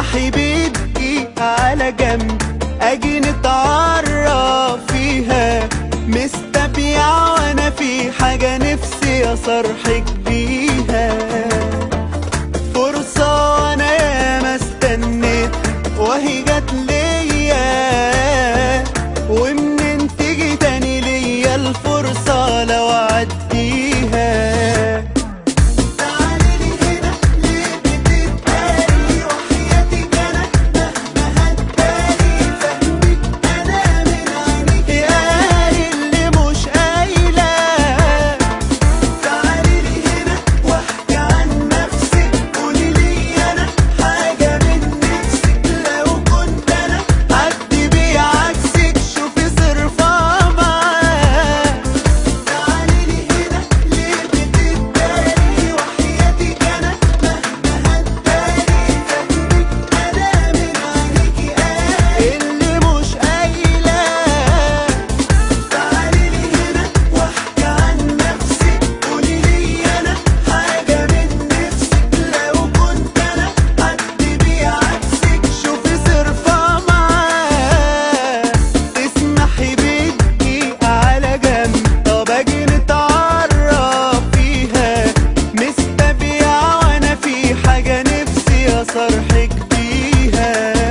تسمحي بيدي على جنب اجي نتعرف فيها مستبيع وانا في حاجة نفسي اصرحك بيها فرصة وانا ياما استنيت وهي جت ليا ومنين تيجي تاني ليا الفرصة لو عديها تعالي لي هنا ليه بتتقالي وحياتك انا مهما هتبالي فهمك انا من عينيك قالي اللي مش قايله تعالي لي هنا واحكي عن نفسك قولي لي انا حاجه من نفسك لو كنت انا حد بيعكسك شوفي صرفة معاه تعالي لي هنا ليه بتتداري وحياتك انا مهما هتبالي فهمك انا من عينيكي قال اللي مش قايله تعالي لي هنا واحكي عن نفسك قولي لي انا حاجه من نفسك لو كنت انا حد بيعكسك شوفي صرفة معاه تسمحي بيدي على جنب طب اجي نتعرف فيها مستبيع وانا في حاجه نفسي اصرحك بيها